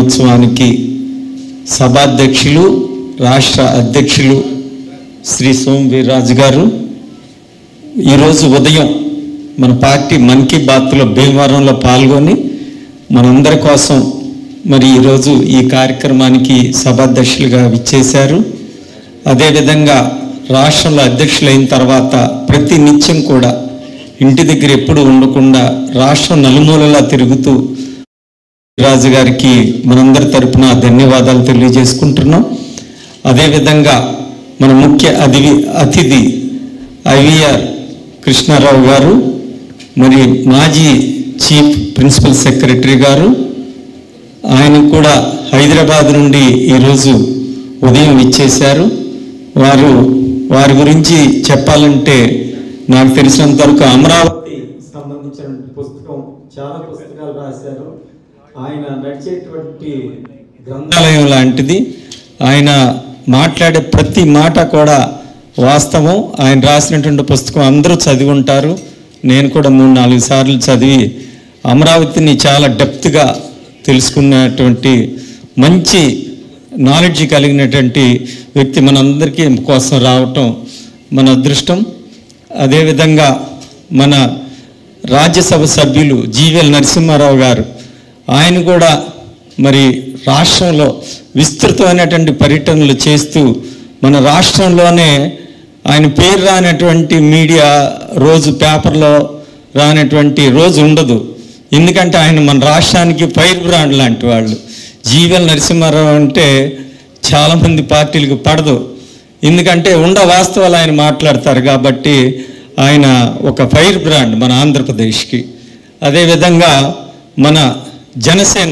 దినోత్సవానికి సభాధ్యక్షులు రాష్ట్ర అధ్యక్షులు శ్రీ సోమ వీర్రాజు గారు ఈరోజు ఉదయం మన పార్టీ మన్ కీ బాత్లో భీమవరంలో పాల్గొని మనందరి కోసం మరి ఈరోజు ఈ కార్యక్రమానికి సభాధ్యక్షులుగా విచ్చేశారు అదేవిధంగా రాష్ట్రంలో అధ్యక్షులైన తర్వాత ప్రతి నిత్యం కూడా ఇంటి దగ్గర ఎప్పుడు ఉండకుండా రాష్ట్రం నలుమూలలా తిరుగుతూ రాజు గారికి మనందరి తరపున ధన్యవాదాలు తెలియజేసుకుంటున్నాం అదేవిధంగా మన ముఖ్య అతిథి అతిథి ఐవిఆర్ కృష్ణారావు గారు మరి మాజీ చీఫ్ ప్రిన్సిపల్ సెక్రటరీ గారు ఆయన కూడా హైదరాబాద్ నుండి ఈరోజు ఉదయం ఇచ్చేశారు వారు వారి గురించి చెప్పాలంటే నాకు తెలిసినంత వరకు అమరావతి సంబంధించిన పుస్తకం చాలా పుస్తకాలు రాశారు ఆయన నడిచేటువంటి గ్రంథాలయం లాంటిది ఆయన మాట్లాడే ప్రతి మాట కూడా వాస్తవం ఆయన రాసినటువంటి పుస్తకం అందరూ చదివి ఉంటారు నేను కూడా మూడు నాలుగు సార్లు చదివి అమరావతిని చాలా డెప్త్గా తెలుసుకున్నటువంటి మంచి నాలెడ్జ్ కలిగినటువంటి వ్యక్తి మనందరికీ కోసం రావటం మన అదృష్టం అదేవిధంగా మన రాజ్యసభ సభ్యులు జీవీఎల్ నరసింహారావు గారు ఆయన కూడా మరి రాష్ట్రంలో విస్తృతమైనటువంటి పర్యటనలు చేస్తూ మన రాష్ట్రంలోనే ఆయన పేరు రానటువంటి మీడియా రోజు పేపర్లో రానటువంటి రోజు ఉండదు ఎందుకంటే ఆయన మన రాష్ట్రానికి ఫైర్ బ్రాండ్ లాంటి వాళ్ళు జీవీఎల్ నరసింహారావు అంటే చాలామంది పార్టీలకు పడదు ఎందుకంటే ఉండ వాస్తవాలు ఆయన మాట్లాడతారు కాబట్టి ఆయన ఒక ఫైర్ బ్రాండ్ మన ఆంధ్రప్రదేశ్కి అదేవిధంగా మన జనసేన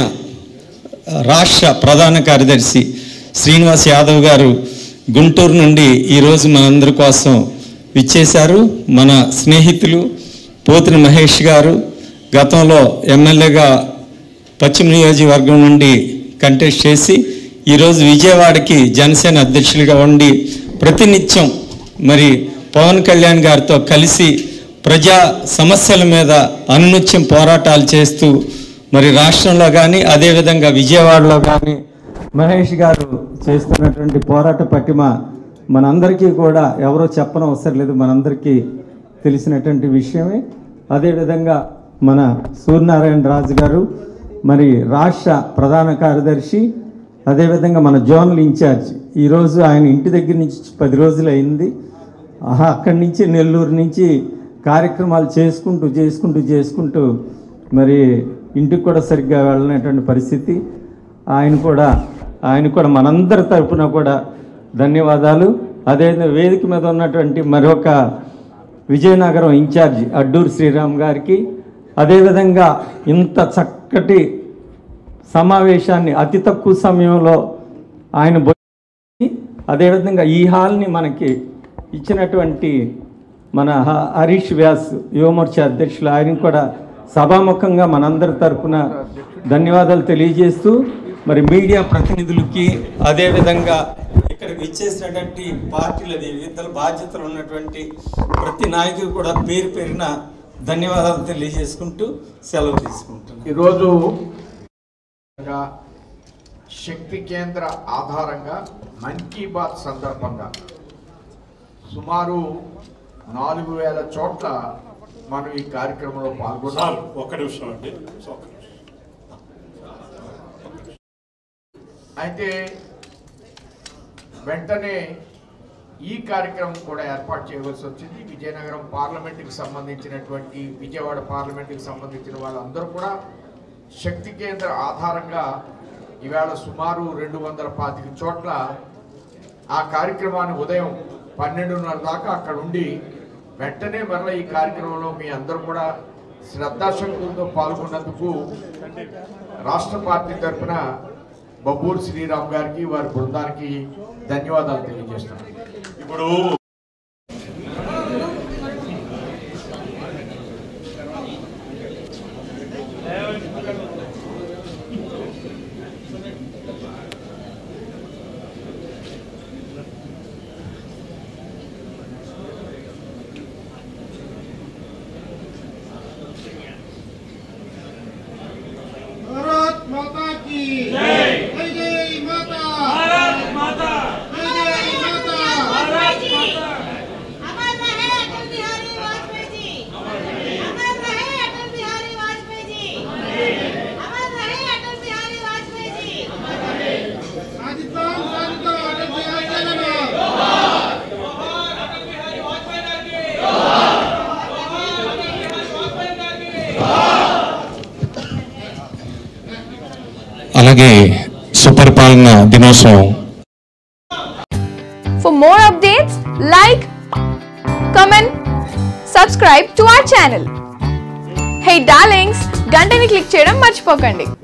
రాష్ట్ర ప్రధాన కార్యదర్శి శ్రీనివాస్ యాదవ్ గారు గుంటూరు నుండి ఈరోజు మనందరి కోసం విచ్చేశారు మన స్నేహితులు పోతిన మహేష్ గారు గతంలో ఎమ్మెల్యేగా పశ్చిమ నియోజకవర్గం నుండి కంటెస్ట్ చేసి ఈరోజు విజయవాడకి జనసేన అధ్యక్షులుగా ఉండి ప్రతినిత్యం మరి పవన్ కళ్యాణ్ గారితో కలిసి ప్రజా సమస్యల మీద అనునిత్యం పోరాటాలు చేస్తూ మరి రాష్ట్రంలో కానీ అదేవిధంగా విజయవాడలో కానీ మహేష్ గారు చేస్తున్నటువంటి పోరాట పటిమ మనందరికీ కూడా ఎవరో చెప్పనవసరం లేదు మనందరికీ తెలిసినటువంటి విషయమే అదేవిధంగా మన సూర్యనారాయణ రాజు గారు మరి రాష్ట్ర ప్రధాన కార్యదర్శి అదేవిధంగా మన జోనల్ ఇన్ఛార్జ్ ఈరోజు ఆయన ఇంటి దగ్గర నుంచి పది రోజులు అయింది ఆహా, అక్కడి నుంచి నెల్లూరు నుంచి కార్యక్రమాలు చేసుకుంటూ చేసుకుంటూ చేసుకుంటూ మరి ఇంటికి కూడా సరిగ్గా వెళ్ళినటువంటి పరిస్థితి ఆయన కూడా ఆయన కూడా మనందరి తరపున కూడా ధన్యవాదాలు అదేవిధంగా వేదిక మీద ఉన్నటువంటి మరొక విజయనగరం ఇన్ఛార్జ్ అడ్డూరు శ్రీరామ్ గారికి అదేవిధంగా ఇంత చక్కటి సమావేశాన్ని అతి తక్కువ సమయంలో ఆయన బో- అదేవిధంగా ఈ హాల్ని మనకి ఇచ్చినటువంటి మన హ- హరీష్ వ్యాస్ యువమోర్చా అధ్యక్షులు ఆయన కూడా సభాముఖంగా మనందరి తరపున ధన్యవాదాలు తెలియజేస్తూ మరి మీడియా ప్రతినిధులకి అదేవిధంగా ఇక్కడికి ఇచ్చేసినటువంటి పార్టీలది వివిధ బాధ్యతలు ఉన్నటువంటి ప్రతి నాయకుడు కూడా పేరు పేరున ధన్యవాదాలు తెలియజేసుకుంటూ సెలవు తీసుకుంటున్నాను ఈరోజు శక్తి కేంద్ర ఆధారంగా మన్ కీ బాత్ సందర్భంగా సుమారు నాలుగు వేల చోట్ల మనం ఈ కార్యక్రమంలో పాల్గొన్నాం సార్ ఒక్క నిమిషం అండి ఒక్క నిమిషం. అయితే వెంటనే ఈ కార్యక్రమం కూడా ఏర్పాటు చేయవలసి వచ్చింది విజయనగరం పార్లమెంటుకి సంబంధించినటువంటి విజయవాడ పార్లమెంటుకి సంబంధించిన వాళ్ళందరూ కూడా శక్తి కేంద్ర ఆధారంగా ఈవేళ సుమారు రెండు వందల పాతిక చోట్ల ఆ కార్యక్రమాన్ని ఉదయం పన్నెండున్నర దాకా అక్కడ ఉండి వెంటనే మరలా ఈ కార్యక్రమంలో మీ అందరూ కూడా శ్రద్ధాశక్తులతో పాల్గొన్నందుకు రాష్ట్ర పార్టీ తరఫున బబ్బూరు శ్రీరామ్ గారికి వారి బృందానికి ధన్యవాదాలు తెలియజేస్తున్నాను ఇప్పుడు भारत माता की जय అలాగే సుపరిపాలన దినోత్సవం For more updates, like, comment, subscribe to our channel. Hey darlings, గంటని click చేయడం మర్చిపోకండి